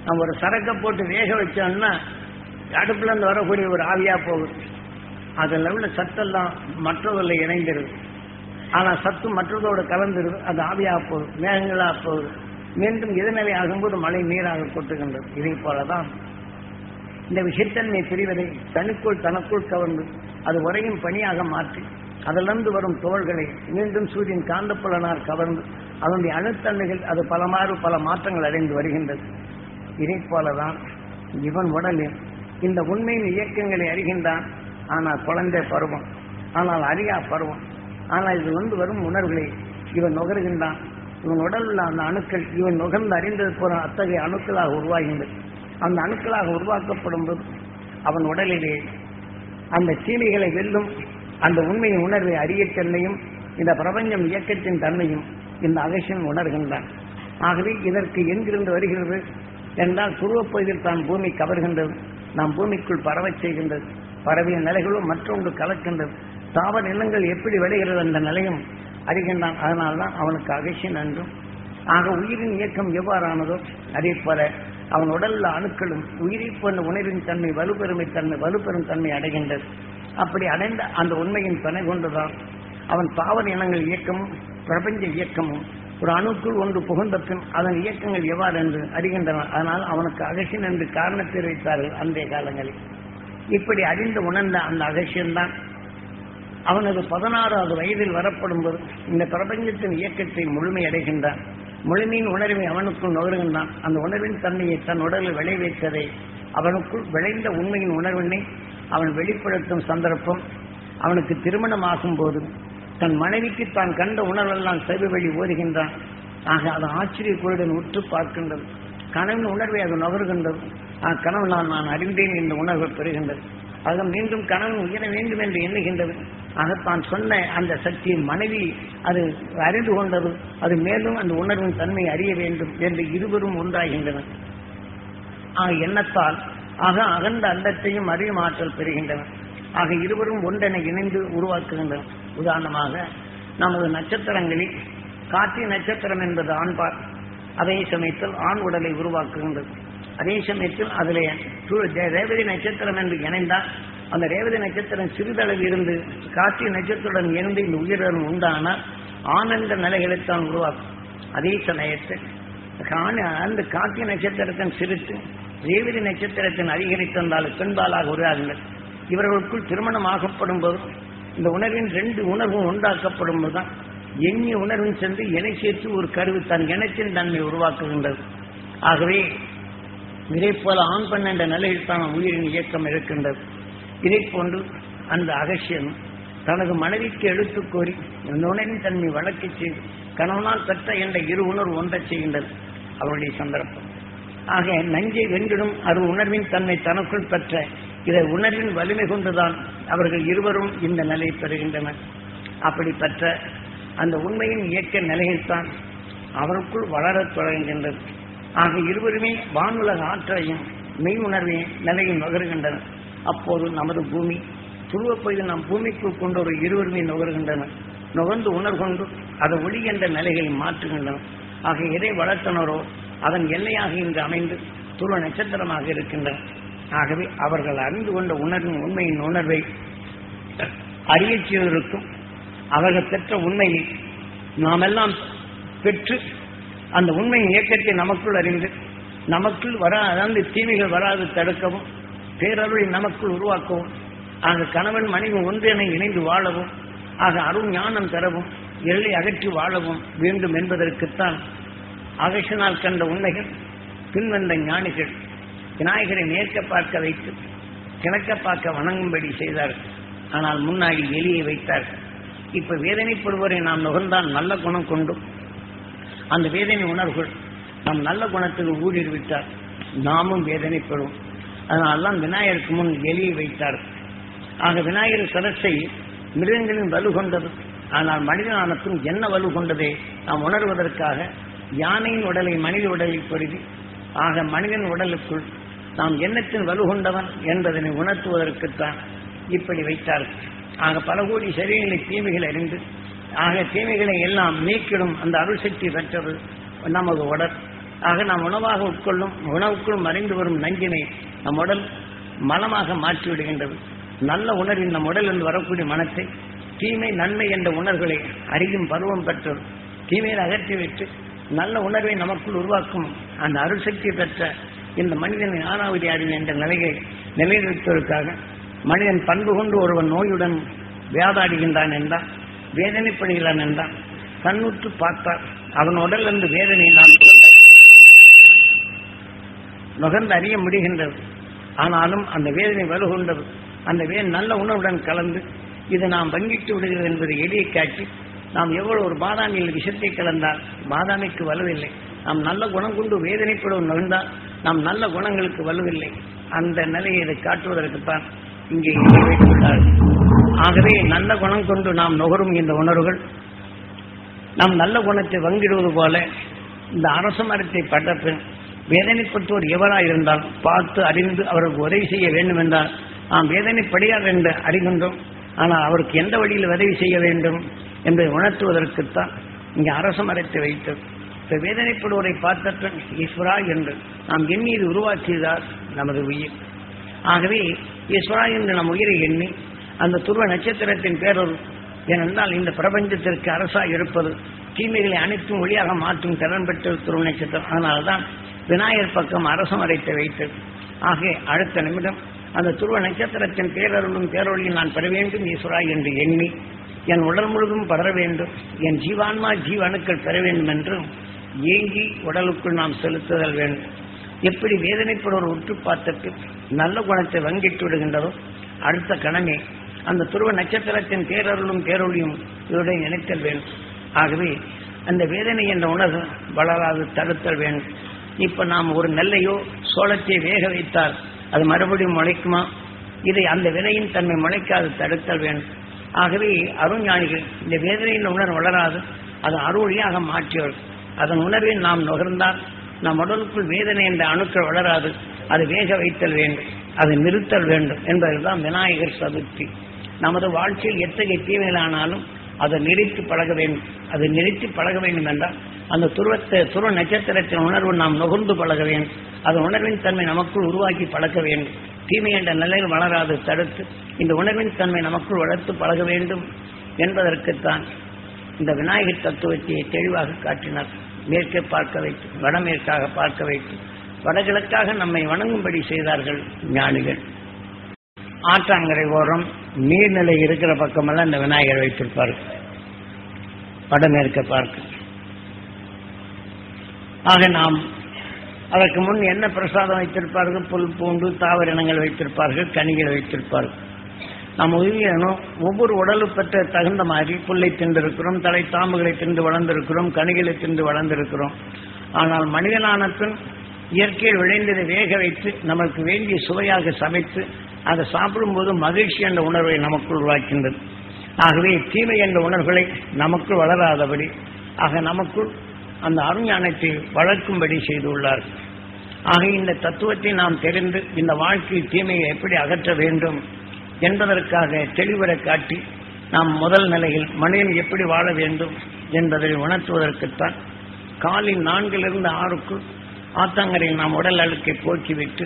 நம்ம ஒரு சரக்கை போட்டு வேக வச்சோம்னா அடுப்புல இருந்து வரக்கூடிய ஒரு ஆவியா போகுது அதில் உள்ள சத்தெல்லாம் மற்றதில் இணைந்திருது ஆனா சத்து மற்றதோடு கலந்துருது அது ஆவியாக போகுது மேகங்களா போகுது மீண்டும் எதிர்நிலை ஆகும்போது மழை நீராக கொட்டுகின்றது இதை போலதான் இந்த விஷத்தன்மை பிரிவதை தனக்குள் தனக்குள் கவர்ந்து அது உரையும் பணியாக மாற்றி அதிலிருந்து வரும் தோள்களை மீண்டும் சூரியன் காந்தப்புலனால் கவர்ந்து அதனுடைய அணுத்தன்மைகள் அது பலமாறு பல மாற்றங்கள் அடைந்து வருகின்றது இதை போலதான் இவன் உடலில் இந்த உண்மையின் இயக்கங்களை அறிகின்றான் ஆனால் குழந்தை பருவம் ஆனால் அறியா பருவம் ஆனால் இது வந்து வரும் உணர்வுகளை இவன் நுகர்கின்றான் இவன் உடல் உள்ள அந்த அணுக்கள் இவன் நுகர்ந்து அறிந்தது போல அத்தகைய அணுக்களாக உருவாகின்றது அந்த அணுக்களாக உருவாக்கப்படும் போது அவன் உடலிலே அந்த தீமைகளை வெல்லும் அந்த உண்மையின் உணர்வை அறியத் தன்மையும் இந்த பிரபஞ்சம் இயக்கத்தின் தன்மையும் இந்த அகசியன் உணர்கின்றான் ஆகவே இதற்கு எங்கிருந்து வருகிறது என்றால் துருவப்பகுதியில் தான் பூமி கவர்கின்றது நாம் பூமிக்குள் பரவச் செய்கின்றது பரவிய நிலைகளும் மற்றொன்று கலக்கின்றது தாவர நிலங்கள் எப்படி விளைகிறது அந்த நிலையும் அறிகின்றான் அதனால்தான் அவனுக்கு அகசியன் என்றும் ஆக உயிரின் இயக்கம் எவ்வாறானதோ அதே போல அவன் உடல்ல அணுக்களும் உயிரை போன்ற உணர்வின் தன்மை வலுப்பெருமை தன்மை வலுப்பெறும் தன்மை அடைகின்றது அப்படி அடைந்த அந்த உண்மையின் துணை கொண்டுதான் அவன் தாவர இனங்கள் இயக்கமும் பிரபஞ்ச இயக்கமும் ஒரு அணுக்குள் ஒன்று புகுந்த பின் அதன் இயக்கங்கள் எவ்வாறு என்று அறிகின்றன அதனால் அவனுக்கு அகசியன் என்று காரணத்தை வைத்தார்கள் அன்றைய காலங்களில் இப்படி அறிந்து உணர்ந்த அந்த அகசியன்தான் அவனது பதினாறாவது வயதில் வரப்படும் போது இந்த பிரபஞ்சத்தின் இயக்கத்தை முழுமையடைகின்றான் முழுமையின் உணர்வை அவனுக்குள் நுகர்கின்றான் அந்த உணர்வின் தன்மையை தன் உடலில் விளைவித்ததை அவனுக்குள் விளைந்த உண்மையின் உணர்வினை அவன் வெளிப்படுத்தும் சந்தர்ப்பம் அவனுக்கு திருமணமாகும் போது தன் மனைவிக்கு தான் கண்ட உணர்வெல்லாம் செவி வழி ஓதுகின்றான் ஆக அது ஆச்சரியக்குழுடன் உற்று பார்க்கின்றது கனவின் உணர்வை அது நுகர்கின்றது ஆ கனவு நான் நான் அறிந்தேன் என்ற உணர்வை பெறுகின்றது ஆக மீண்டும் கனவு உயர வேண்டும் என்று எண்ணுகின்றது ஆக தான் சொன்ன அந்த சக்தியை மனைவி அது அறிந்து கொண்டது அது மேலும் அந்த உணர்வின் தன்மை அறிய வேண்டும் என்று இருவரும் ஒன்றாகின்றனர் ஆக எண்ணத்தால் ஆக அகண்ட அண்டத்தையும் அறியும் ஆற்றல் பெறுகின்றனர் ஆக இருவரும் ஒன்றென இணைந்து உருவாக்குகின்றனர் உதாரணமாக நமது நட்சத்திரங்களில் காற்றி நட்சத்திரம் என்பது ஆண்பார் அதே சமயத்தில் ஆண் உடலை உருவாக்குகின்றது அதே சமயத்தில் அதிலே சூ- தே- ரேவதி நட்சத்திரம் என்று இணைந்தால் அந்த ரேவதி நட்சத்திரம் சிறிதளவில் இருந்து காட்சி நட்சத்திரத்துடன் இணைந்து இந்த உயிரினம் உண்டானால் ஆனந்த நிலைகளைத்தான் உருவாக்கும் அதே சமயத்தில் காண- அந்த காட்சி நட்சத்திரத்தின் சிரித்து ரேவதி நட்சத்திரத்தின் அதிகரித்திருந்தால் பெண்பாலாக உருவாகுங்கள் இவர்களுக்குள் திருமணம் ஆகப்படும் போது இந்த உணர்வின் ரெண்டு உணர்வும் உண்டாக்கப்படும் போதுதான் எண்ணிய உணர்வின் சென்று இணை சேர்த்து ஒரு கருவு தன் இனத்தின் தன்மை உருவாக்குகின்றது ஆகவே இதை போல ஆண் பெண் என்ற நிலையில் தான் உயிரின் இயக்கம் இருக்கின்றது இதை போன்று அந்த அகசியன் தனது மனைவிக்கு எடுத்துக் கோரி இந்த உணர்வின் தன்மை வழக்கச் செய்து கணவனால் பெற்ற என்ற இரு உணர்வு ஒன்றச் செய்கின்றது அவருடைய சந்தர்ப்பம் ஆக நஞ்சை வென்றிடும் அது உணர்வின் தன்மை தனக்குள் பெற்ற இதை உணர்வின் வலிமை கொண்டுதான் அவர்கள் இருவரும் இந்த நிலை பெறுகின்றனர் அப்படி பெற்ற அந்த உண்மையின் இயக்க நிலையில்தான் அவருக்குள் வளரத் தொடங்குகின்றது ஆக இருவருமே வானுலக ஆற்றலையும் மெய் உணர்வையும் நிலையும் நுகர்கின்றனர் அப்போது நமது பூமி துருவப்பகுதி நம் பூமிக்குள் கொண்டு ஒரு இருவருமே நுகர்கின்றனர் நுகர்ந்து உணர்கொண்டு அதை ஒளி என்ற நிலைகளை மாற்றுகின்றனர் ஆக எதை வளர்த்தனரோ அதன் எல்லையாக இன்று அமைந்து துருவ நட்சத்திரமாக இருக்கின்றனர் ஆகவே அவர்கள் அறிந்து கொண்ட உணர்வின் உண்மையின் உணர்வை அறியச் செய்வதற்கும் அவர்கள் பெற்ற உண்மையை நாமெல்லாம் பெற்று அந்த உண்மையின் இயக்கத்தை நமக்குள் அறிந்து நமக்குள் வரா அதாவது தீமைகள் வராது தடுக்கவும் பேரருளை நமக்குள் உருவாக்கவும் ஆக கணவன் மனைவி ஒன்றென இணைந்து வாழவும் ஆக அருள் ஞானம் பெறவும் எல்லை அகற்றி வாழவும் வேண்டும் என்பதற்குத்தான் அகசினால் கண்ட உண்மைகள் பின்வந்த ஞானிகள் விநாயகரை நேர்க்க பார்க்க வைத்து கிழக்க பார்க்க வணங்கும்படி செய்தார்கள் ஆனால் முன்னாடி எலியை வைத்தார்கள் இப்ப வேதனைப்படுவரை நாம் நுகர்ந்தால் நல்ல குணம் கொண்டும் அந்த வேதனை உணர்வுகள் நம் நல்ல குணத்துக்கு ஊடுருவிட்டார் நாமும் வேதனைப்படும் அதனால்தான் விநாயகருக்கு முன் எலியை வைத்தார் ஆக விநாயகர் சரசை மிருகங்களின் வலு கொண்டது ஆனால் மனிதனானத்தும் என்ன வலு கொண்டதே நாம் உணர்வதற்காக யானையின் உடலை மனித உடலில் பொருதி ஆக மனிதன் உடலுக்குள் நாம் எண்ணத்தின் வலு கொண்டவன் என்பதனை உணர்த்துவதற்குத்தான் இப்படி வைத்தார்கள் ஆக பல கோடி சரீரங்களை தீமைகள் அறிந்து ஆக தீமைகளை எல்லாம் நீக்கிடும் அந்த அருள் சக்தி பெற்றது நமது உடல் ஆக நாம் உணவாக உட்கொள்ளும் உணவுக்குள் மறைந்து வரும் நஞ்சினை நம் உடல் மலமாக மாற்றி விடுகின்றது நல்ல உணர்வின் நம் உடலில் வரக்கூடிய மனத்தை தீமை நன்மை என்ற உணர்வுகளை அறியும் பருவம் பெற்று தீமையை அகற்றிவிட்டு நல்ல உணர்வை நமக்குள் உருவாக்கும் அந்த அருள்சக்தி பெற்ற இந்த மனிதனின் ஆறாவது அறிவு என்ற நிலையை நிலைநிறுத்துவதற்காக மனிதன் பண்பு கொண்டு ஒருவன் நோயுடன் வியாதாடுகின்றான் என்றால் வேதனைப்படுகிறான் என்றால் கண்ணுற்று பார்த்தால் அவன் உடலிருந்து வேதனை நாம் நுகர்ந்து அறிய முடிகின்றது ஆனாலும் அந்த வேதனை வலுகொண்டது அந்த வே நல்ல உணவுடன் கலந்து இது நாம் வங்கிட்டு விடுகிறது என்பதை எளிய காட்டி நாம் எவ்வளவு ஒரு பாதாமியில் விஷத்தை கலந்தால் பாதாமிக்கு வலுவில்லை நாம் நல்ல குணம் கொண்டு வேதனைப்படும் நுகர்ந்தால் நாம் நல்ல குணங்களுக்கு வலுவில்லை அந்த நிலையை இதை காட்டுவதற்குத்தான் இங்கே எழுதி வைத்துள்ளார்கள் ஆகவே நல்ல குணம் கொண்டு நாம் நுகரும் இந்த உணர்வுகள் நாம் நல்ல குணத்தை வங்கிடுவது போல இந்த அரச மரத்தை பட்ட பின் வேதனைப்பட்டோர் எவராக இருந்தால் பார்த்து அறிந்து அவருக்கு உதவி செய்ய வேண்டும் என்றால் நாம் வேதனைப்படியார் என்று அறிகின்றோம் ஆனால் அவருக்கு எந்த வழியில் உதவி செய்ய வேண்டும் என்பதை உணர்த்துவதற்குத்தான் இங்கே அரச மரத்தை வைத்தது இந்த வேதனைப்படுவோரை பார்த்த ஈஸ்வரா என்று நாம் எண்ணி இது உருவாக்கியதால் நமது உயிர் ஆகவே ஈஸ்வரா என்று நம் உயிரை எண்ணி அந்த துருவ நட்சத்திரத்தின் பேரொரு ஏனென்றால் இந்த பிரபஞ்சத்திற்கு அரசாக இருப்பது தீமைகளை அனைத்தும் ஒளியாக மாற்றும் திறன் பெற்ற துருவ நட்சத்திரம் அதனால்தான் விநாயகர் பக்கம் அரசம் அரைத்து வைத்தது ஆக அடுத்த நிமிடம் அந்த துருவ நட்சத்திரத்தின் பேரருளும் பேரொழியில் நான் பெற வேண்டும் ஈஸ்வரா என்று எண்ணி என் உடல் முழுதும் படர வேண்டும் என் ஜீவான்மா ஜீவ அணுக்கள் பெற வேண்டும் என்று ஏங்கி உடலுக்குள் நாம் செலுத்துதல் வேண்டும் எப்படி வேதனைப்படுவோர் உற்று பார்த்துட்டு நல்ல குணத்தை வங்கிட்டு விடுகின்றதோ அடுத்த கணமே அந்த துருவ நட்சத்திரத்தின் பேரருளும் பேரொழியும் இவருடைய இணைத்தல் வேண்டும் ஆகவே அந்த வேதனை என்ற உணர்வு வளராது தடுத்தல் வேண்டும் இப்ப நாம் ஒரு நெல்லையோ சோளத்தை வேக வைத்தால் அது மறுபடியும் முளைக்குமா இதை அந்த வினையின் தன்மை முளைக்காது தடுத்தல் வேண்டும் ஆகவே அருஞானிகள் இந்த வேதனையின் உணர்வு வளராது அது அருளியாக மாற்றியவர் அதன் உணர்வை நாம் நுகர்ந்தால் நம் உடலுக்குள் வேதனை என்ற அணுக்கள் வளராது அது வேக வைத்தல் வேண்டும் அதை நிறுத்தல் வேண்டும் என்பதுதான் விநாயகர் சதுர்த்தி நமது வாழ்க்கையில் எத்தகைய தீமைகளானாலும் அதை நிறுத்தி பழக வேண்டும் அதை நிறுத்தி பழக வேண்டும் என்றால் அந்த துருவத்தை துருவ நட்சத்திரத்தின் உணர்வு நாம் நுகர்ந்து பழக வேண்டும் அந்த உணர்வின் தன்மை நமக்குள் உருவாக்கி பழக்க வேண்டும் தீமை என்ற நிலையில் வளராது தடுத்து இந்த உணர்வின் தன்மை நமக்குள் வளர்த்து பழக வேண்டும் என்பதற்குத்தான் இந்த விநாயகர் தத்துவத்தை தெளிவாக காட்டினார் மேற்கே பார்க்க வைத்து வடமேற்காக பார்க்க வைத்து வடகிழக்காக நம்மை வணங்கும்படி செய்தார்கள் ஞானிகள் ஆற்றாங்கரை ஓரம் நீர்நிலை இருக்கிற பக்கமெல்லாம் இந்த விநாயகர் வைத்திருப்பார்கள் வடமேற்க பார்க்க ஆக நாம் அதற்கு முன் என்ன பிரசாதம் வைத்திருப்பார்கள் புல் பூண்டு தாவர இனங்கள் வைத்திருப்பார்கள் கனிகள் வைத்திருப்பார்கள் நாம் உயிரினும் ஒவ்வொரு உடலு பெற்ற தகுந்த மாதிரி புல்லை தின்றிருக்கிறோம் தலை தாம்புகளை தின்று வளர்ந்திருக்கிறோம் கனிகளை தின்று வளர்ந்திருக்கிறோம் ஆனால் மனிதனான பின் இயற்கையில் விளைந்ததை வேக வைத்து நமக்கு வேண்டிய சுவையாக சமைத்து அதை சாப்பிடும்போது மகிழ்ச்சி என்ற உணர்வை நமக்குள் உருவாக்கின்றது ஆகவே தீமை என்ற உணர்வுகளை நமக்குள் வளராதபடி ஆக நமக்குள் அந்த அருஞானத்தை வளர்க்கும்படி செய்துள்ளார் ஆக இந்த தத்துவத்தை நாம் தெரிந்து இந்த வாழ்க்கையில் தீமையை எப்படி அகற்ற வேண்டும் என்பதற்காக தெளிவுற காட்டி நாம் முதல் நிலையில் மனிதன் எப்படி வாழ வேண்டும் என்பதை உணர்த்துவதற்குத்தான் காலின் நான்கிலிருந்து ஆறுக்குள் ஆத்தங்கரையில் நாம் உடல் அழுக்கை போக்கிவிட்டு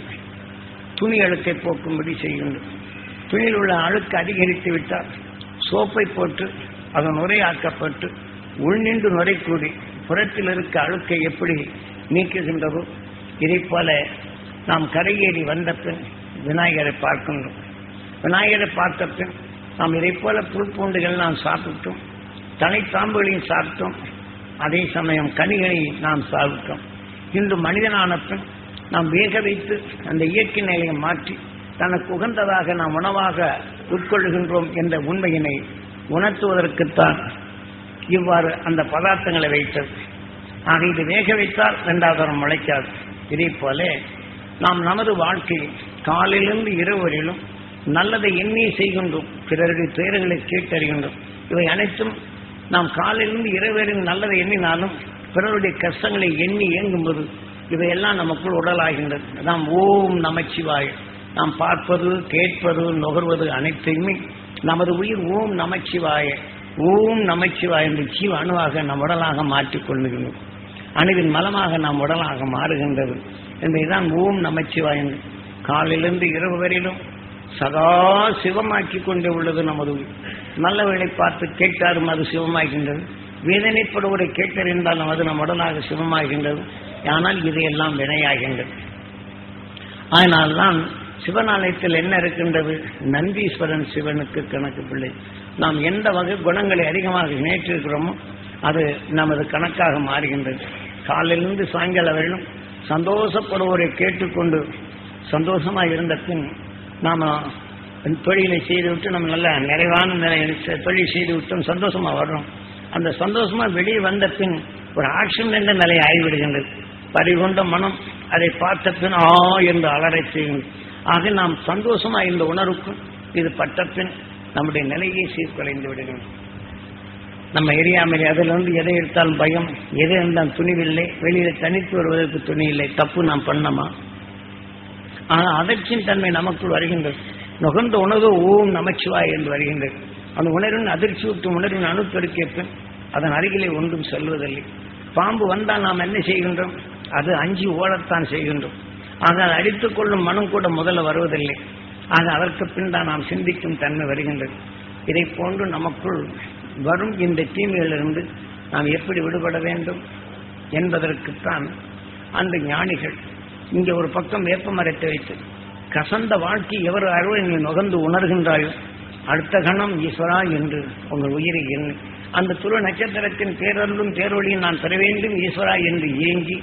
துணி அழுக்கை போக்கும்படி செய்கின்றோம் துணியில் உள்ள அழுக்கு அதிகரித்து விட்டால் சோப்பை போட்டு அதன் நுரையாக்கப்பட்டு உள்நின்று நுரை கூடி புறத்தில் இருக்க அழுக்கை எப்படி நீக்குகின்றதோ இதைப் போல நாம் கரையேறி வந்த பின் விநாயகரை பார்க்கின்றோம் விநாயகரை பார்த்த பின் நாம் இதைப் போல புல் பூண்டுகள் நாம் சாப்பிட்டோம் தலை தாம்புகளையும் சாப்பிட்டோம் அதே சமயம் கனிகளை நாம் சாப்பிட்டோம் இன்று மனிதனான பின் நாம் வேக வைத்து அந்த இயற்கை நிலையை மாற்றி தனக்கு உகந்ததாக நாம் உணவாக உட்கொள்கின்றோம் என்ற உண்மையினை உணர்த்துவதற்குத்தான் இவ்வாறு அந்த பதார்த்தங்களை வைத்தது ஆக இது வேக வைத்தால் இரண்டாவது தரம் முளைக்காது இதே போல நாம் நமது வாழ்க்கையில் காலையிலிருந்து இரவு வரையிலும் நல்லதை எண்ணி செய்கின்றோம் பிறருடைய துயரங்களை கேட்டறிகின்றோம் இவை அனைத்தும் நாம் காலையிலிருந்து இரவு வரையும் நல்லதை எண்ணினாலும் பிறருடைய கஷ்டங்களை எண்ணி இயங்கும்போது இவையெல்லாம் நமக்குள் உடலாகின்றது நாம் ஓம் நமச்சிவாய் நாம் பார்ப்பது கேட்பது நுகர்வது அனைத்தையுமே நமது உயிர் ஓம் நமச்சிவாய ஓம் நமச்சிவாய் என்று ஜீவ அணுவாக நம் உடலாக மாற்றிக் கொள்ளுகின்றோம் அணுவின் மலமாக நாம் உடலாக மாறுகின்றது என்பதுதான் ஓம் நமச்சிவாயன் காலிலிருந்து இரவு வரையிலும் சதா சிவமாக்கி கொண்டே உள்ளது நமது உயிர். நல்லவர்களை பார்த்து கேட்டாரும் அது சிவமாகின்றது வேதனைப்படுவதை கேட்டறிந்தாலும் அது நம் உடலாக சிவமாகின்றது ஆனால் இதையெல்லாம் வினையாகின்றது அதனால்தான் சிவனாலயத்தில் என்ன இருக்கின்றது நந்தீஸ்வரன் சிவனுக்கு கணக்கு பிள்ளை நாம் எந்த வகை குணங்களை அதிகமாக நேற்றிருக்கிறோமோ அது நமது கணக்காக மாறுகின்றது காலையிலிருந்து சாயங்காலம் வரையிலும் சந்தோஷப்படுவோரை கேட்டுக்கொண்டு சந்தோஷமாக இருந்த பின் நாம் தொழிலை செய்துவிட்டு நம்ம நல்ல நிறைவான நிலை தொழில் செய்து விட்டோம் சந்தோஷமா வர்றோம் அந்த சந்தோஷமா வெளியே வந்த பின் ஒரு ஆக்ஷன் என்ற நிலை ஆகிவிடுகின்றது பறிகொண்ட மனம் அதை பார்த்த பின் ஆ என்று அலறச் செய்கின்றது ஆக நாம் சந்தோஷமா இந்த உணர்வுக்கும் இது பட்ட பின் நம்முடைய நிலையை சீர்குலைந்து விடுகின்றோம் நம்ம எரியாமல் அதிலிருந்து எதை எடுத்தாலும் பயம் எதை இருந்தால் துணிவில்லை வெளியில தனித்து வருவதற்கு துணி இல்லை தப்பு நாம் பண்ணமா ஆனால் அதற்கின் தன்மை நமக்குள் வருகின்றது நுகர்ந்த உணர்வு ஓம் நமச்சிவாய் என்று வருகின்றது அந்த உணர்வின் அதிர்ச்சி விட்டு உணர்வின் அணுப்பெருக்கிய பின் அதன் அருகிலே ஒன்றும் செல்வதில்லை பாம்பு வந்தால் நாம் என்ன செய்கின்றோம் அது அஞ்சி ஓடத்தான் செய்கின்றோம் ஆக அதை அடித்துக் கொள்ளும் மனம் கூட முதல்ல வருவதில்லை ஆக அதற்கு பின் தான் நாம் சிந்திக்கும் தன்மை வருகின்றது இதை போன்று நமக்குள் வரும் இந்த தீமையிலிருந்து நாம் எப்படி விடுபட வேண்டும் என்பதற்குத்தான் அந்த ஞானிகள் இங்கே ஒரு பக்கம் வேப்ப மரத்தை வைத்து கசந்த வாழ்க்கை எவர் அறுவை நீ நுகர்ந்து உணர்கின்றாயோ அடுத்த கணம் ஈஸ்வரா என்று உங்கள் உயிரை எண்ணு அந்த துரு நட்சத்திரத்தின் பேரருளும் பேரொழியும் நான் பெற வேண்டும் ஈஸ்வரா என்று ஏங்கி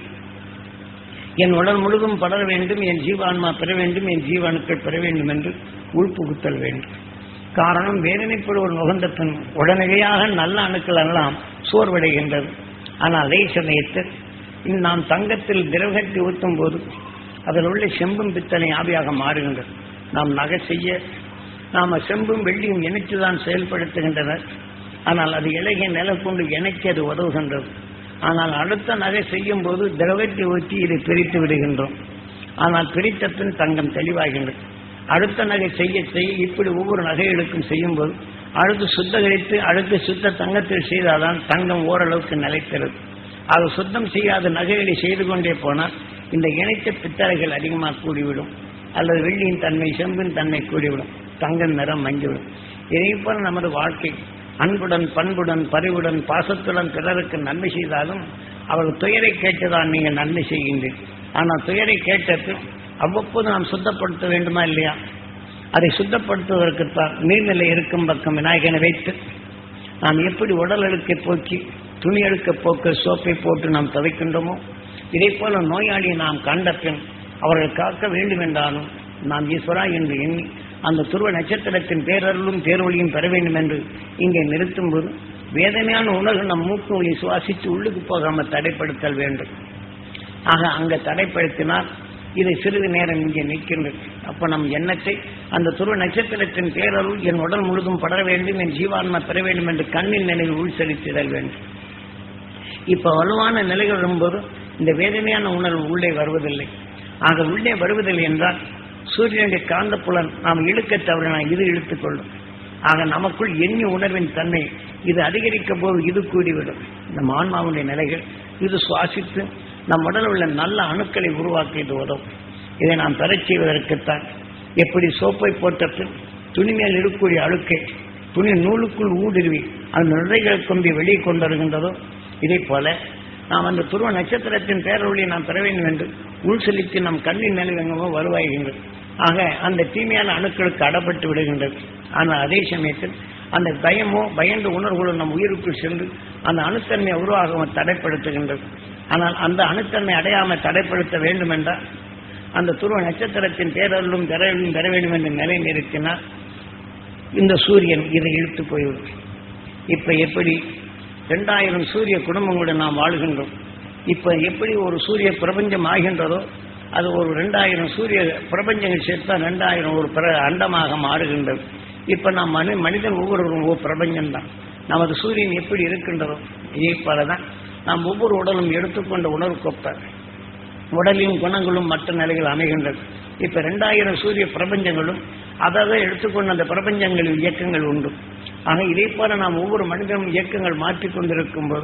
என் உடல் முழுதும் படர வேண்டும் என் ஜீவான்மா பெற வேண்டும் என் ஜீவாணுக்கள் பெற வேண்டும் என்று உள்புகுத்தல் வேண்டும் காரணம் வேதனைப்படுவோர் நுகர்ந்த பின் உடனடியாக நல்ல அணுக்கள் எல்லாம் சோர்வடைகின்றது ஆனால் அதே சமயத்தில் இன்று நாம் தங்கத்தில் திரவகத்தை ஊற்றும் போது அதில் உள்ள செம்பும் பித்தளை ஆவியாக மாறுகின்றது நாம் நகை செய்ய நாம் செம்பும் வெள்ளியும் இணைத்துதான் செயல்படுத்துகின்றனர் ஆனால் அது இலகிய நிலை கொண்டு இணைக்க அது உதவுகின்றது ஆனால் அடுத்த நகை செய்யும் போது திரவத்தை ஊற்றி இதை பிரித்து விடுகின்றோம் ஆனால் பிரித்த பின் தங்கம் தெளிவாகின்றது அடுத்த நகை செய்ய செய்ய இப்படி ஒவ்வொரு நகைகளுக்கும் செய்யும் போது அடுத்து சுத்தகரித்து அடுத்து சுத்த தங்கத்தில் செய்தால்தான் தங்கம் ஓரளவுக்கு நிலைக்கிறது அது சுத்தம் செய்யாத நகைகளை செய்து கொண்டே போனால் இந்த இணைத்த பித்தளைகள் அதிகமாக கூடிவிடும் அல்லது வெள்ளியின் தன்மை செம்பின் தன்மை கூடிவிடும் தங்கம் நிறம் மங்கிவிடும் இதே போல நமது வாழ்க்கை அன்புடன் பண்புடன் பரிவுடன் பாசத்துடன் பிறருக்கு நன்மை செய்தாலும் அவர்கள் துயரை கேட்டுதான் நீங்கள் நன்மை செய்கின்றீர்கள் ஆனால் துயரை கேட்டது அவ்வப்போது நாம் சுத்தப்படுத்த வேண்டுமா இல்லையா அதை சுத்தப்படுத்துவதற்குத்தான் நீர்நிலை இருக்கும் பக்கம் விநாயகனை வைத்து நாம் எப்படி உடல் அழுக்கை போக்கி துணி அழுக்க போக்க சோப்பை போட்டு நாம் துவைக்கின்றோமோ இதே போல நோயாளியை நாம் கண்ட பின் அவர்கள் காக்க வேண்டும் என்றாலும் நாம் ஈஸ்வரா என்று எண்ணி அந்த துருவ நட்சத்திரத்தின் பேரருளும் பேரொழியும் பெற வேண்டும் என்று இங்கே நிறுத்தும்போது வேதனையான உணர்வு நம் மூக்கு வழி சுவாசித்து உள்ளுக்கு போகாமல் தடைப்படுத்தல் வேண்டும் ஆக அங்க தடைப்படுத்தினால் இதை சிறிது நேரம் இங்கே நிற்கின்றது அப்ப நம் எண்ணத்தை அந்த துருவ நட்சத்திரத்தின் பேரருள் என் உடல் முழுதும் படர வேண்டும் என் ஜீவான்மா பெற வேண்டும் என்று கண்ணின் நிலையில் உள் செலுத்திடல் வேண்டும் இப்ப வலுவான நிலைகள் வரும்போது இந்த வேதனையான உணர்வு உள்ளே வருவதில்லை ஆக உள்ளே வருவதில்லை என்றால் சூரியனுடைய காந்தப்புலன் நாம் இழுக்க தவறினால் இது இழுத்துக்கொள்ளும் ஆக நமக்குள் எண்ணி உணர்வின் தன்மை இது அதிகரிக்க போது இது கூடிவிடும் நம் ஆன்மாவுடைய நிலைகள் இது சுவாசித்து நம் உடலில் உள்ள நல்ல அணுக்களை உருவாக்க இது உதவும் இதை நாம் பெறச் செய்வதற்குத்தான் எப்படி சோப்பை போட்ட பின் துணி மேல் இருக்கக்கூடிய அழுக்கை துணி நூலுக்குள் ஊடுருவி அந்த நுழைகள் கொண்டு வெளியே கொண்டு வருகின்றதோ இதே போல நாம் அந்த துருவ நட்சத்திரத்தின் பேரொழியை நாம் பெற வேண்டும் என்று உள் செலுத்தி நம் கண்ணின் நிலைவங்கமோ வருவாய்கின்றது ஆக அந்த தீமையான அணுக்களுக்கு அடப்பட்டு விடுகின்றது ஆனால் அதே சமயத்தில் அந்த பயமோ பயந்த உணர்வுகளோ நம் உயிருக்குள் சென்று அந்த அணுத்தன்மையை உருவாகவும் தடைப்படுத்துகின்றது ஆனால் அந்த அணுத்தன்மை அடையாமல் தடைப்படுத்த வேண்டும் என்றால் அந்த துருவ நட்சத்திரத்தின் பேரருளும் பெறலும் பெற வேண்டும் என்று நிலை நிறுத்தினால் இந்த சூரியன் இதை இழுத்து போய்விடும் இப்ப எப்படி ரெண்டாயிரம் சூரிய குடும்பங்களுடன் நாம் வாழ்கின்றோம் இப்ப எப்படி ஒரு சூரிய பிரபஞ்சம் ஆகின்றதோ அது ஒரு ரெண்டாயிரம் சூரிய பிரபஞ்சங்கள் சேர்த்தா ரெண்டாயிரம் ஒரு பிர அண்டமாக மாறுகின்றது இப்ப நாம் மனி மனிதன் ஒவ்வொருவரும் ஒரு பிரபஞ்சம்தான் நமது சூரியன் எப்படி இருக்கின்றதோ இதே போலதான் நாம் ஒவ்வொரு உடலும் எடுத்துக்கொண்ட உணர்வுக்கொப்ப உடலின் குணங்களும் மற்ற நிலைகள் அமைகின்றது இப்ப ரெண்டாயிரம் சூரிய பிரபஞ்சங்களும் அதாவது எடுத்துக்கொண்ட அந்த பிரபஞ்சங்களின் இயக்கங்கள் உண்டு ஆக இதே போல நாம் ஒவ்வொரு மனிதனும் இயக்கங்கள் மாற்றிக்கொண்டிருக்கும் போது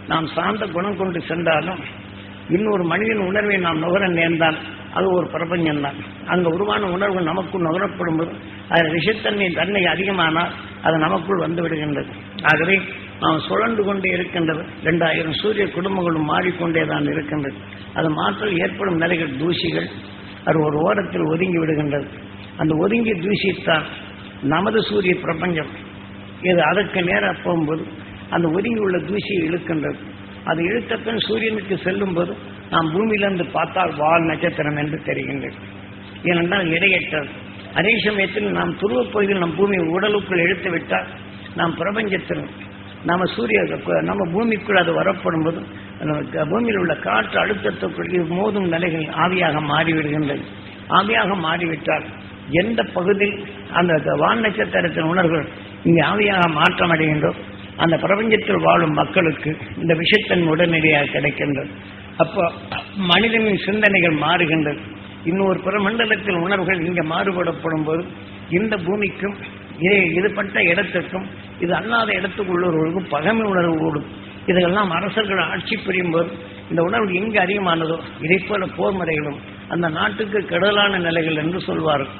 நாம் சார்ந்த குணம் கொண்டு சென்றாலும் இன்னொரு மனிதன் உணர்வை நாம் நுகர நேர்ந்தால் அது ஒரு பிரபஞ்சம் தான் அங்க உருவான உணர்வு நமக்குள் நுகரப்படும் போது அதில் விஷத்தன்மை தன்மை அதிகமானால் அது நமக்குள் வந்து விடுகின்றது ஆகவே நாம் சுழண்டு கொண்டே இருக்கின்றது இரண்டாயிரம் சூரிய குடும்பங்களும் மாறிக்கொண்டே தான் இருக்கின்றது அது மாற்றல் ஏற்படும் நிலைகள் தூசிகள் அது ஒரு ஓரத்தில் ஒதுங்கி விடுகின்றது அந்த ஒதுங்கிய தூசித்தான் நமது சூரிய பிரபஞ்சம் இது அதற்கு நேராக போகும்போது அந்த ஒதுங்கி உள்ள தூசியை இழுக்கின்றது அது இழுத்த பின் சூரியனுக்கு செல்லும் போது நாம் பூமியிலிருந்து பார்த்தால் வால் நட்சத்திரம் என்று தெரிகின்றது ஏனென்றால் இடையற்றது அதே சமயத்தில் நாம் துருவப் பகுதியில் நம் பூமி உடலுக்குள் இழுத்து விட்டால் நாம் பிரபஞ்சத்தில் நம்ம சூரிய நம்ம பூமிக்குள் அது வரப்படும் போது அந்த பூமியில் உள்ள காற்று அழுத்தத்துக்குள் இது மோதும் நிலைகள் ஆவியாக மாறிவிடுகின்றது ஆவியாக மாறிவிட்டால் எந்த பகுதியில் அந்த வான் நட்சத்திரத்தின் உணர்வுகள் இங்கே ஆவியாக மாற்றம் அடைகின்றோம் அந்த பிரபஞ்சத்தில் வாழும் மக்களுக்கு இந்த விஷயத்தின் உடனடியாக கிடைக்கின்றது அப்போ மனிதனின் சிந்தனைகள் மாறுகின்றது இன்னொரு பிரமண்டலத்தில் உணர்வுகள் இங்கே மாறுபடப்படும் போது இந்த பூமிக்கும் இதே இதுபட்ட இடத்திற்கும் இது அல்லாத இடத்துக்கு உள்ளவர்களுக்கும் பகமை உணர்வு கூடும் இதெல்லாம் அரசர்கள் ஆட்சி புரியும் போது இந்த உணர்வு எங்கு அதிகமானதோ இதை போல போர் முறைகளும் அந்த நாட்டுக்கு கெடலான நிலைகள் என்று சொல்வார்கள்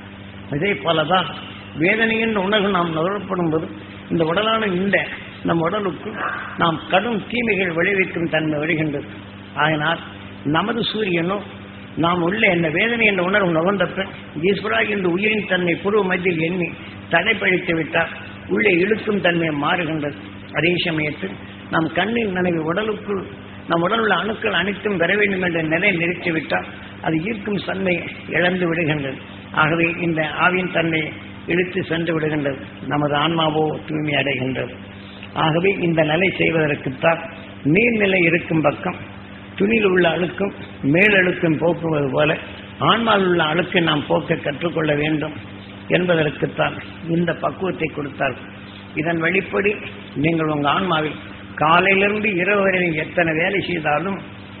இதே போலதான் வேதனையின் உணர்வு நாம் நுகரப்படும் போது இந்த உடலான இந்த நம் உடலுக்கு நாம் கடும் தீமைகள் விளைவிக்கும் தன்மை வருகின்றது ஆகினால் நமது சூரியனும் நாம் உள்ள இந்த வேதனை என்ற உணர்வு நுகர்ந்தப்ப ஈஸ்வரா இந்த உயிரின் தன்மை பூர்வ மத்தியில் எண்ணி தடைப்பழித்து விட்டால் உள்ளே இழுக்கும் தன்மை மாறுகின்றது அதே சமயத்தில் நம் கண்ணின் நினைவு உடலுக்குள் நம் உடல் உள்ள அணுக்கள் அனைத்தும் பெற வேண்டும் என்ற நிலை நிறுத்திவிட்டால் அது ஈர்க்கும் தன்மை இழந்து விடுகின்றது ஆகவே இந்த ஆவியின் தன்மை இழுத்து சென்று விடுகின்றது நமது ஆன்மாவோ தூய்மை அடைகின்றது ஆகவே இந்த நிலை செய்வதற்குத்தான் நீர்நிலை இருக்கும் பக்கம் துணியில் உள்ள அழுக்கும் மேலழுக்கும் போக்குவது போல ஆன்மாவில் உள்ள அழுக்கை நாம் போக்க கற்றுக்கொள்ள வேண்டும் என்பதற்குத்தான் இந்த பக்குவத்தை கொடுத்தார் இதன் வெளிப்படி நீங்கள் உங்கள் ஆன்மாவில் காலையிலிருந்து இரவு வரை நீங்கள் எத்தனை வேலை செய்தாலும்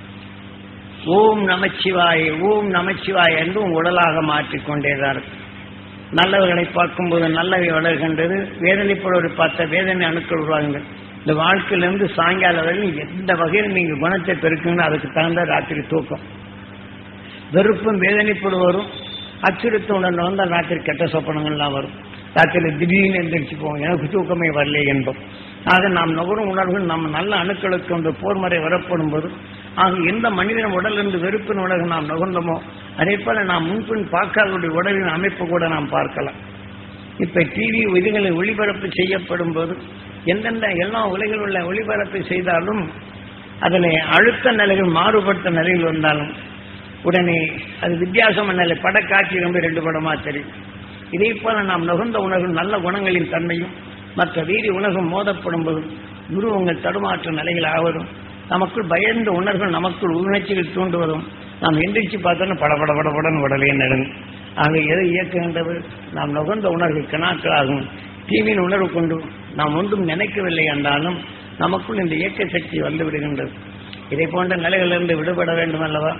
ஓம் நமச்சிவாய ஓம் நமச்சிவாய என்று உங்கள் உடலாக மாற்றிக்கொண்டேதான் இருக்கும் நல்லவர்களை பார்க்கும்போது நல்லவை வளர்கின்றது வேதனைப்படுவதை பார்த்த வேதனை அணுக்கள் உருவாகுங்கள் இந்த வாழ்க்கையிலிருந்து சாயங்காலம் வரையும் எந்த வகையில் நீங்க குணத்தை பெருக்குங்க அதுக்கு தகுந்த ராத்திரி தூக்கம் வெறுப்பும் வேதனைப்படுவரும் அச்சுறுத்தவுடன் வந்தால் ராத்திரி கெட்ட சொப்பனங்கள்லாம் வரும் ராத்திரி திடீர்னு எந்திரிச்சு போவோம் எனக்கு தூக்கமே வரலை என்போம் ஆக நாம் நுகரும் உணர்வுகள் நம்ம நல்ல அணுக்களுக்கு ஒன்று போர்முறை வரப்படும் போது ஆக எந்த மனிதன் உடலிருந்து வெறுப்பின் உணர்வு நாம் நுகர்ந்தோமோ அதே போல நாம் முன்பின் பார்க்காதவருடைய உடலின் அமைப்பு கூட நாம் பார்க்கலாம் இப்ப டிவி இதுகளை ஒளிபரப்பு செய்யப்படும் போது எந்தெந்த எல்லா உலகில் உள்ள ஒளிபரப்பு செய்தாலும் அதில் அழுத்த நிலைகள் மாறுபட்ட நிலையில் வந்தாலும் உடனே அது வித்தியாசமான நிலை படக்காட்சி ரொம்ப ரெண்டு படமா தெரியும் இதே போல நாம் நுகர்ந்த உணர்வு நல்ல குணங்களின் தன்மையும் மற்ற வீதி உணர்வு மோதப்படும் போதும் உருவங்கள் தடுமாற்ற நிலைகள் ஆவதும் நமக்குள் பயந்த உணர்வுகள் நமக்குள் உணர்ச்சிகள் தூண்டுவதும் நாம் எந்திரிச்சு பார்த்தோன்னா படபட படபடன்னு உடலே நடுங்கும் ஆக எதை இயக்குகின்றது நாம் நுகர்ந்த உணர்வு கணாக்களாகும் தீவின் உணர்வு கொண்டு நாம் ஒன்றும் நினைக்கவில்லை என்றாலும் நமக்குள் இந்த இயக்க சக்தி வந்து விடுகின்றது இதை போன்ற நிலைகளிலிருந்து விடுபட வேண்டும் அல்லவா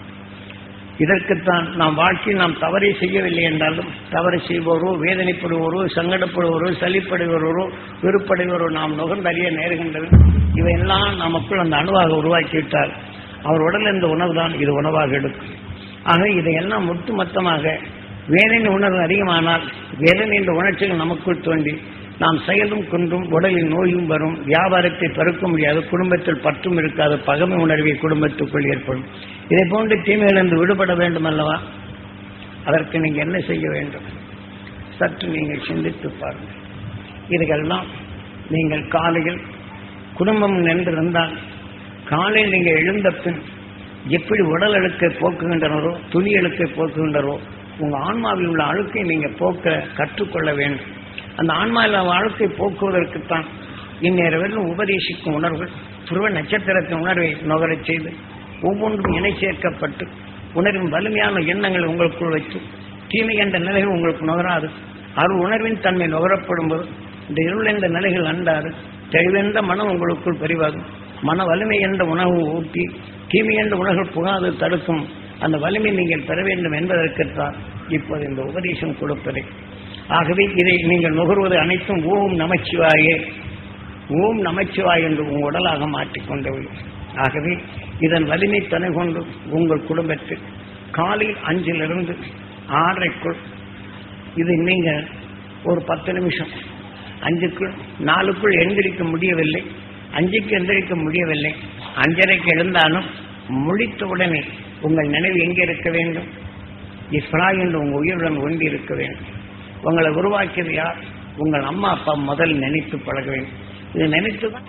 இதற்குத்தான் நாம் வாழ்க்கையில் நாம் தவறை செய்யவில்லை என்றாலும் தவறு செய்வோரோ வேதனைப்படுவோரோ சங்கடப்படுவோரோ சளிப்படுவோரோ வெறுப்படைவோரோ நாம் நுகர்ந்தறிய நேருகின்றது இவையெல்லாம் நமக்குள் அந்த அணுவாக உருவாக்கிவிட்டால் அவர் உடல் இந்த உணவு தான் இது உணவாக எடுக்கும் ஆக இதையெல்லாம் ஒட்டுமொத்தமாக வேதனை உணர்வு அதிகமானால் வேதனை என்ற உணர்ச்சிகள் நமக்குள் தோன்றி நாம் செயலும் கொன்றும் உடலில் நோயும் வரும் வியாபாரத்தை பெருக்க முடியாது குடும்பத்தில் பற்றும் இருக்காது பகமை உணர்வை குடும்பத்துக்குள் ஏற்படும் இதை போன்று தீமையிலிருந்து விடுபட வேண்டும் அல்லவா அதற்கு நீங்க என்ன செய்ய வேண்டும் சற்று நீங்கள் சிந்தித்து பாருங்கள் இதுகெல்லாம் நீங்கள் காலையில் குடும்பம் நின்றிருந்தால் காலையில் நீங்கள் எழுந்த பின் எப்படி உடல் அழுக்கை போக்குகின்றனரோ துணி அழுக்கை போக்குகின்றனரோ உங்கள் ஆன்மாவில் உள்ள அழுக்கை நீங்கள் போக்க கற்றுக்கொள்ள வேண்டும் அந்த ஆன்மாவில் அழுக்கை போக்குவதற்குத்தான் இந்நேரம் உபதேசிக்கும் உணர்வுகள் துருவ நட்சத்திரத்தின் உணர்வை நுகரச் செய்து ஒவ்வொன்றும் இணை சேர்க்கப்பட்டு உணர்வின் வலிமையான எண்ணங்களை உங்களுக்குள் வைத்து தீமை என்ற நிலைகள் உங்களுக்கு நுகராது அருள் உணர்வின் தன்மை நுகரப்படும் போது இந்த இருள் என்ற நிலைகள் அண்டாது தெளிவென்ற மனம் உங்களுக்குள் பெரிவாகும் மன வலிமை என்ற உணவு ஊட்டி தீமை என்ற உணர்வு புகாது தடுக்கும் அந்த வலிமை நீங்கள் பெற வேண்டும் என்பதற்குத்தான் இப்போது இந்த உபதேசம் கொடுப்பதை ஆகவே இதை நீங்கள் நுகர்வது அனைத்தும் ஓம் நமச்சிவாயே ஓம் நமச்சிவாய் என்று உங்கள் உடலாக மாற்றிக்கொண்டவை ஆகவே இதன் வலிமை துணை கொண்டு உங்கள் குடும்பத்தில் காலையில் அஞ்சிலிருந்து ஆறரைக்குள் இது நீங்க ஒரு பத்து நிமிஷம் அஞ்சுக்குள் நாலுக்குள் எந்திரிக்க முடியவில்லை அஞ்சுக்கு எந்திரிக்க முடியவில்லை அஞ்சரைக்கு எழுந்தாலும் முடித்த உடனே உங்கள் நினைவு எங்கே இருக்க வேண்டும் இஸ்ரா என்று உங்கள் உயிருடன் ஒன்றி இருக்க வேண்டும் உங்களை உருவாக்கியது யார் உங்கள் அம்மா அப்பா முதல் நினைத்து பழக வேண்டும் இது நினைத்து தான்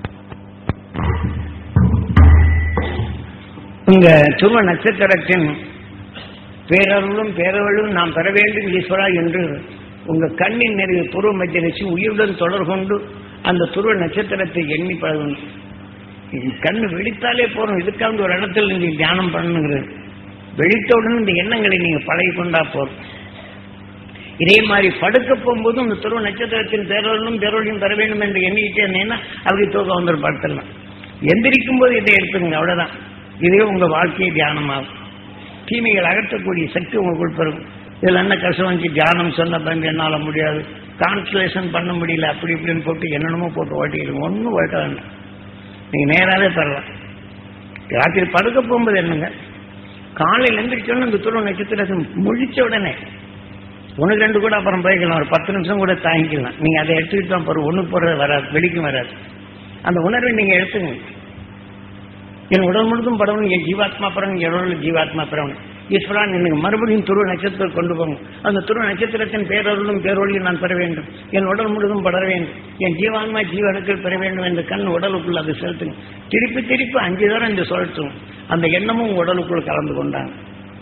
உங்க சும நட்சத்திரத்தின் பேரருளும் பேரவளும் நாம் பெற வேண்டும் ஈஸ்வரா என்று உங்க கண்ணின் நிறைய துருவ மத்தியரிச்சு உயிருடன் தொடர் கொண்டு அந்த துருவ நட்சத்திரத்தை எண்ணி பழகணும் இது கண்ணு விழித்தாலே போறோம் இதுக்காக ஒரு இடத்துல நீங்க தியானம் பண்ணுங்கிறது விழித்தவுடன் இந்த எண்ணங்களை நீங்க பழகி கொண்டா போறோம் இதே மாதிரி படுக்க போகும்போதும் இந்த துருவ நட்சத்திரத்தின் பேரவளும் பேரவளையும் பெற வேண்டும் என்று எண்ணிக்கிட்டே இருந்தீங்கன்னா அப்படி தூக்கம் வந்துடும் படுத்தலாம் எந்திரிக்கும் போது இதை எடுத்துங்க அவ்வளவுதான் இதே உங்க வாழ்க்கையை தியானமாகும் தீமைகள் அகற்றக்கூடிய சக்தி உங்களுக்குள் பெறும் இதில் என்ன கஷ்டம் வந்துச்சு தியானம் சொன்ன பங்கு என்னால் முடியாது கான்சன்ட்ரேஷன் பண்ண முடியல அப்படி இப்படின்னு போட்டு என்னென்னமோ போட்டு ஓட்டிடுங்க ஒன்றும் ஓட்ட வேண்டாம் நீங்கள் நேராகவே பெறலாம் ராத்திரி படுக்க போகும்போது என்னங்க காலையில் எந்திரிச்சோன்னு இந்த துருவ நட்சத்திரத்தை முழிச்ச உடனே ஒன்று ரெண்டு கூட அப்புறம் போய்க்கலாம் ஒரு பத்து நிமிஷம் கூட தாங்கிக்கலாம் நீங்கள் அதை எடுத்துக்கிட்டு தான் போகிற ஒன்று போகிறது வராது வெளிக்கும் வராது அந்த உணர்வை நீங்கள் எடுத்துங்க என் உடல் முழுதும் படணும் என் ஜீவாத்மா பரவணும் என் உடல் ஜீவாத்மா பரவணும் ஈஸ்வரான் எனக்கு மறுபடியும் துருவ நட்சத்திரம் கொண்டு போங்க அந்த துருவ நட்சத்திரத்தின் பேரொருளும் பேரொழியும் நான் பெற வேண்டும் என் உடல் முழுதும் படர வேண்டும் என் ஜீவான்மா ஜீவனுக்கள் பெற வேண்டும் என்ற கண் உடலுக்குள் அது செலுத்துங்க திருப்பி திருப்பி அஞ்சு தரம் இந்த சொல்லட்டும் அந்த எண்ணமும் உடலுக்குள் கலந்து கொண்டாங்க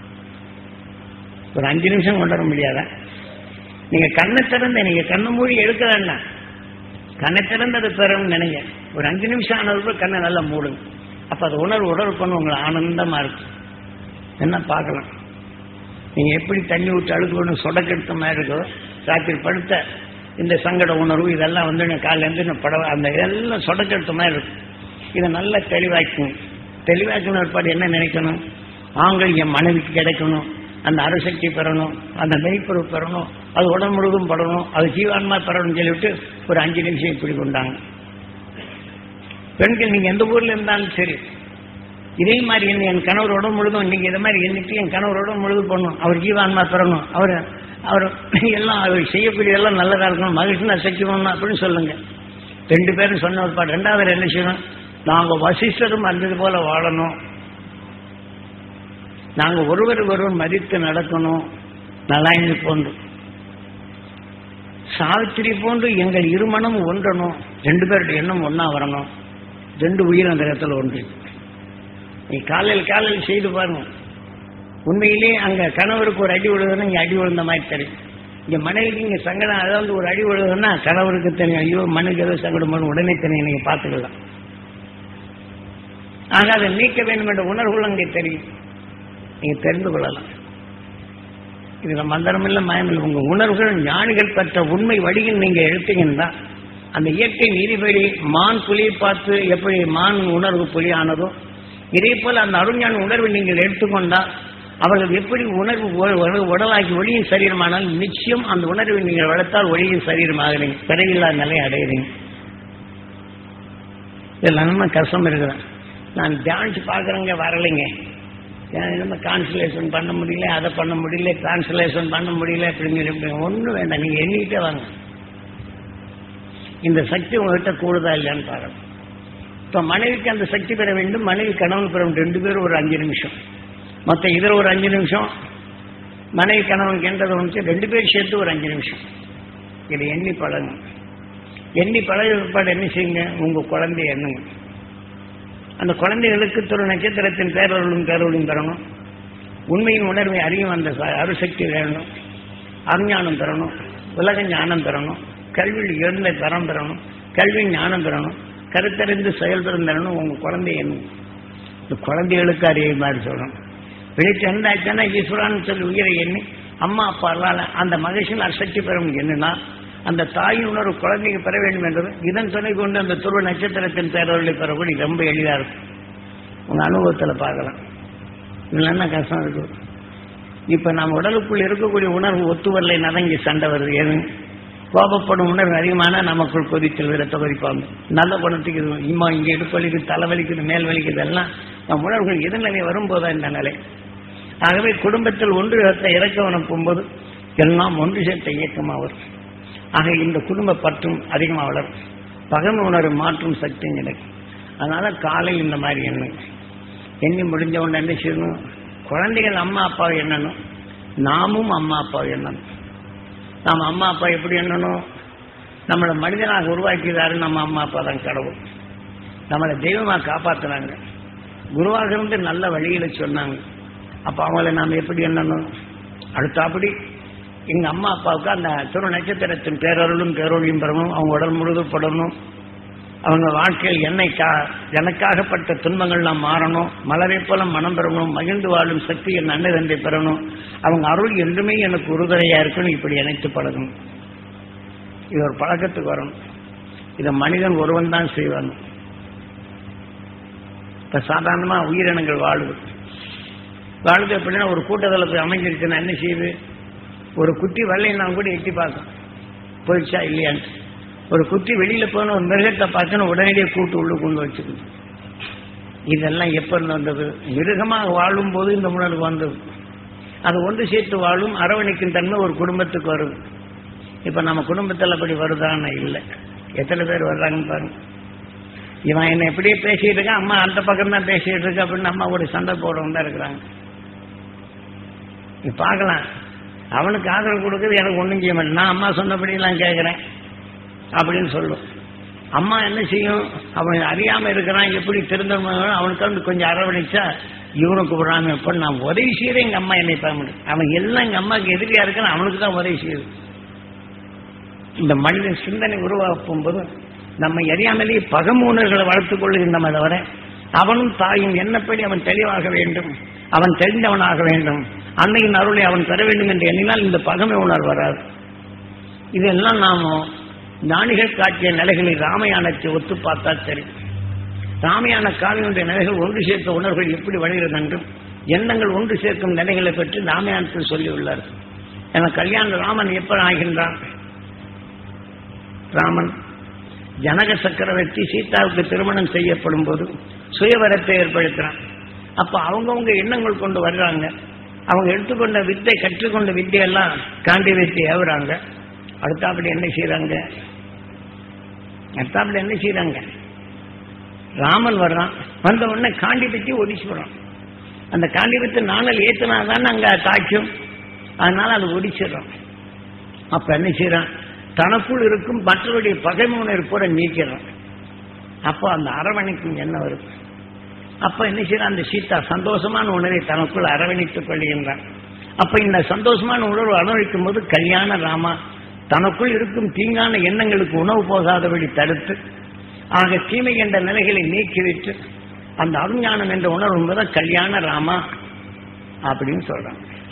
ஒரு அஞ்சு நிமிஷம் கொண்டு வர முடியாதா நீங்க கண்ணை திறந்த நீங்க கண்ணை மூடி எடுக்க வேண்டாம் கண்ணை திறந்து அதை பெறணும்னு நினைங்க ஒரு அஞ்சு நிமிஷம் ஆனதுக்கு கண்ணை நல்லா மூடுங்க அப்ப அது உணர்வு உடல் பண்ண உங்களுக்கு ஆனந்தமா இருக்கும் என்ன பார்க்கலாம் நீங்க எப்படி தண்ணி விட்டு அழுக்கு சொடக்கெடுத்த மாதிரி இருக்கோ ராத்திரி படுத்த இந்த சங்கட உணர்வு இதெல்லாம் வந்து காலையில இருந்து பட அந்த எல்லாம் சொடக்கெடுத்த மாதிரி இருக்கும் இதை நல்லா தெளிவாக்கணும் தெளிவாக்கின ஏற்பாடு என்ன நினைக்கணும் ஆண்கள் என் மனைவிக்கு கிடைக்கணும் அந்த அணுசக்தி பெறணும் அந்த மெய்ப்பொருள் பெறணும் அது உடல் முழுதும் படணும் அது ஜீவான்மா பெறணும்னு சொல்லிவிட்டு ஒரு அஞ்சு நிமிஷம் இப்படி கொண்டாங்க பெண்கள் நீங்க எந்த ஊர்ல இருந்தாலும் சரி இதே மாதிரி என்ன என் கணவரோட முழுதும் நீங்க இதை மாதிரி எண்ணிட்டு என் கணவரோட முழுதும் பண்ணணும் அவர் ஜீவான்மா பெறணும் அவர் அவர் எல்லாம் அவர் செய்யக்கூடியதெல்லாம் நல்லதா இருக்கணும் மகிழ்ச்சினா சக்தி பண்ணணும் அப்படின்னு சொல்லுங்க ரெண்டு பேரும் சொன்ன ஒரு பாட்டு ரெண்டாவது என்ன செய்யணும் நாங்க வசிஷ்டரும் அந்தது போல வாழணும் நாங்க ஒருவர் ஒருவர் மதித்து நடக்கணும் நலாயினி போன்று சாவித்திரி போன்று எங்கள் இருமனம் ஒன்றணும் ரெண்டு பேருடைய எண்ணம் ஒன்னா வரணும் ரெண்டு உயிர் அந்த இடத்துல ஒன்று நீ காலையில் காலையில் செய்து பாருங்க உண்மையிலே அங்க கணவருக்கு ஒரு அடி விழுதுன்னா இங்க அடி விழுந்த மாதிரி தெரியும் இங்க மனைவிக்கு இங்க சங்கடம் அதாவது ஒரு அடி விழுதுன்னா கணவருக்கு தெரியும் ஐயோ மனைவிக்கு ஏதோ சங்கடம் பண்ணு உடனே தெரியும் நீங்க பார்த்துக்கலாம் ஆக அதை நீக்க வேண்டும் என்ற உணர்வுகள் அங்கே தெரியும் நீங்க தெரிந்து கொள்ளலாம் இதுல மந்திரம் இல்லை மயம் இல்லை உங்க உணர்வுகள் ஞானிகள் பெற்ற உண்மை வழியில் நீங்க எடுத்தீங்கன்னா அந்த இயற்கை நீதிபடி மான் புலியை பார்த்து எப்படி மான் உணர்வு புலி ஆனதோ இதே போல அந்த அருஞான உணர்வை நீங்கள் எடுத்துக்கொண்டால் அவர்கள் எப்படி உணர்வு உ- உ- உடலாக்கி ஒளியின் சரீரமானால் நிச்சயம் அந்த உணர்வை நீங்கள் வளர்த்தால் ஒளியின் சரீரமாகிறீங்க பிறவில்லா நிலை அடையிறீங்க இதில் நம்ம கஷ்டம் இருக்குதான் நான் தியானிச்சு பார்க்குறேங்க வரலைங்க நம்ம கான்சலேஷன் பண்ண முடியல அதை பண்ண முடியல டிரான்ஸ்லேஷன் பண்ண முடியல அப்படின்னு சொல்லி ஒன்றும் வேண்டாம் நீங்கள் எண்ணிக்கிட்டே வாங்க இந்த சக்தி உங்ககிட்ட கூடுதா இல்லையான்னு பாருங்க இப்போ மனைவிக்கு அந்த சக்தி பெற வேண்டும் மனைவி கணவன் பெற வேண்டும் ரெண்டு பேரும் ஒரு அஞ்சு நிமிஷம் மற்ற இதில் ஒரு அஞ்சு நிமிஷம் மனைவி கணவன் கேட்டதை வந்து ரெண்டு பேரும் சேர்த்து ஒரு அஞ்சு நிமிஷம் இதை எண்ணி பழகுங்க எண்ணி பழக பிற்பாடு என்ன செய்யுங்க உங்கள் குழந்தைய எண்ணுங்க அந்த குழந்தைகளுக்கு ஒரு நட்சத்திரத்தின் பேரொருளும் பேரொருளும் பெறணும் உண்மையின் உணர்வை அறியும் அந்த ச- அருசக்தி வேணும் அருஞானம் பெறணும் உலக ஞானம் பெறணும் கல்வியில் உயர்ந்த தரம் பெறணும் கல்வி ஞானம் பெறணும் கருத்தறிந்து செயல்பெறும் பெறணும் உங்க குழந்தை எண்ணும் இந்த குழந்தைகளுக்கு அறிய மாதிரி சொல்லணும் வெளிச்சு எந்தாச்சுன்னா ஈஸ்வரான்னு சொல்லி உயிரை எண்ணி அம்மா அப்பா அல்லால அந்த மகிழ்ச்சியில் அசக்தி பெறும் என்னன்னா அந்த தாயின் உணர்வு குழந்தைக்கு பெற வேண்டும் என்றது இதன் துணை கொண்டு அந்த துருவ நட்சத்திரத்தின் பேரவர்களை பெறக்கூடிய ரொம்ப எளிதா இருக்கும் உங்க அனுபவத்துல பார்க்கலாம் இதுல என்ன கஷ்டம் இருக்கு இப்ப நம்ம உடலுக்குள் இருக்கக்கூடிய உணர்வு ஒத்து வரலைன்னா தான் இங்க சண்டை வருது ஏது கோபப்படும் உணர்வு அதிகமான நமக்குள் கொதித்தல் விரத்த கொதிப்பாங்க நல்ல குணத்துக்கு இது இம்மா இங்கே இடுப்பு வலிக்குது தலை வலிக்குது மேல் வலிக்குது எல்லாம் நம் உணர்வுகள் எதிர்நிலை வரும்போதா இந்த நிலை ஆகவே குடும்பத்தில் ஒன்று சேர்த்த இறக்கம் அனுப்பும்போது எல்லாம் ஒன்று சேர்த்த இயக்கமாக வரும் ஆக இந்த குடும்ப பற்றும் அதிகமாக வளரும் பகமை உணர்வு மாற்றும் சக்தி கிடைக்கும் அதனால காலை இந்த மாதிரி எண்ணம் எண்ணி முடிஞ்ச உடனே என்ன செய்யணும் குழந்தைகள் அம்மா அப்பாவை எண்ணணும் நாமும் அம்மா அப்பாவை எண்ணணும் நாம் அம்மா அப்பா எப்படி எண்ணணும் நம்மளை மனிதனாக உருவாக்கியதாரு நம்ம அம்மா அப்பா தான் கடவுள் நம்மளை தெய்வமாக காப்பாத்துனாங்க குருவாக இருந்து நல்ல வழியில சொன்னாங்க அப்ப அவங்கள நாம் எப்படி எண்ணணும் அடுத்தாப்படி எங்க அம்மா அப்பாவுக்கு அந்த துணை நட்சத்திரத்தின் பேரருளும் பேரொழியும் பெறணும் அவங்க உடல் முழுதும் படணும் அவங்க வாழ்க்கையில் என்னை கா எனக்காகப்பட்ட துன்பங்கள் நாம் மாறணும் மலரை போல மனம் பெறணும் மகிழ்ந்து வாழும் சக்தி என் அன்னதந்தை பெறணும் அவங்க அருள் என்றுமே எனக்கு உறுதுணையா இருக்கணும் இப்படி இணைத்து பழகணும் இது ஒரு பழக்கத்துக்கு வரணும் இதை மனிதன் ஒருவன் தான் செய்வான் இப்ப சாதாரணமா உயிரினங்கள் வாழுது வாழுது அப்படின்னா ஒரு கூட்டத்தில் போய் அமைஞ்சிருச்சுன்னா என்ன செய்யுது ஒரு குட்டி வரலைன்னா கூட எட்டி பார்க்கும் போயிடுச்சா இல்லையான்ட்டு ஒரு குட்டி வெளியில போன ஒரு மிருகத்தை பார்க்கணும் உடனடியே கூட்டு உள்ள கொண்டு வச்சுக்கணும் இதெல்லாம் எப்ப இருந்து வந்தது மிருகமாக வாழும் போது இந்த உணர்வு வந்தது அது ஒன்று சேர்த்து வாழும் அரவணைக்கும் தன்மை ஒரு குடும்பத்துக்கு வருது இப்ப நம்ம குடும்பத்தில் அப்படி வருதான்னு இல்லை எத்தனை பேர் வர்றாங்கன்னு பாருங்க இவன் என்ன எப்படியே பேசிட்டு இருக்கான் அம்மா அந்த பக்கம் தான் பேசிட்டு இருக்கு அப்படின்னு அம்மா ஒரு சண்டை போடுறவங்க தான் இருக்கிறாங்க நீ பார்க்கலாம் அவனுக்கு ஆதரவு கொடுக்குறது எனக்கு ஒன்றும் செய்ய மாட்டேன் நான் அம்மா சொன்னபடியெல்லாம் கேட்குறேன் அப்படின்னு சொல்லும் அம்மா என்ன செய்யும் அவன் அறியாம இருக்கிறான் எப்படி திருந்தணும் அவனுக்கு வந்து கொஞ்சம் அரவணைச்சா இவனுக்கு விடாம எப்ப நான் உதவி செய்யறேன் எங்க அம்மா என்னை பார்க்க முடியும் அவன் எல்லாம் எங்க அம்மாவுக்கு எதிரியா இருக்கான் அவனுக்கு தான் உதவி செய்யுது இந்த மனிதன் சிந்தனை உருவாக்கும் போது நம்ம அறியாமலேயே பகமூனர்களை வளர்த்துக் கொள்ளுகின்றன தவிர அவனும் தாயும் என்னப்படி அவன் தெளிவாக வேண்டும் அவன் தெரிந்தவனாக வேண்டும் அன்னையின் அருளை அவன் பெற வேண்டும் என்று எண்ணினால் இந்த பகமை உணர்வு வராது இதெல்லாம் நாம ஞானிகள் காட்டிய நிலைகளை ராமயானத்தை ஒத்து பார்த்தா சரி ராமயான காவியனுடைய நிலைகள் ஒன்று சேர்த்த உணர்வுகள் எப்படி வழிகிறது என்றும் எண்ணங்கள் ஒன்று சேர்க்கும் நிலைகளை பற்றி ராமயானத்தில் சொல்லியுள்ளார் என கல்யாண ராமன் எப்ப ஆகின்றான் ராமன் ஜனக சக்கரவர்த்தி சீதாவுக்கு திருமணம் செய்யப்படும் போது சுயவரத்தை ஏற்படுத்துறான் அப்ப அவங்கவுங்க எண்ணங்கள் கொண்டு வர்றாங்க அவங்க எடுத்துக்கொண்ட வித்தை கற்றுக்கொண்ட வித்தையெல்லாம் காண்டி வித்தை ஏவுறாங்க அடுத்தாப்படி என்ன செய்யறாங்க அடுத்தாப்படி என்ன செய்யறாங்க ராமன் வர்றான் வந்த உடனே காண்டி பற்றி ஒடிச்சுடுறான் அந்த காண்டிபத்தை நாணல் ஏத்துனாதான் அங்க தாக்கும் அதனால அது ஒடிச்சிடுறான் அப்ப என்ன செய்யறான் தனக்குள் இருக்கும் மற்றவருடைய பகைமை உணர்வு கூட நீக்கிறான் அப்போ அந்த அரவணைக்கும் என்ன வரும் அப்ப என்ன செய்யறான் அந்த சீதா சந்தோஷமான உணர்வை தனக்குள் அரவணைத்துக் கொள்கின்றான் அப்ப இந்த சந்தோஷமான உணர்வு அனுபவிக்கும் போது கல்யாண ராமா தனக்குள் இருக்கும் தீங்கான எண்ணங்களுக்கு உணவு போகாதபடி தடுத்து ஆக தீமை என்ற நிலைகளை நீக்கிவிட்டு அந்த அருஞானம் என்ற உணர்வு என்பதை கல்யாண ராமா அப்படின்னு சொல்றாங்க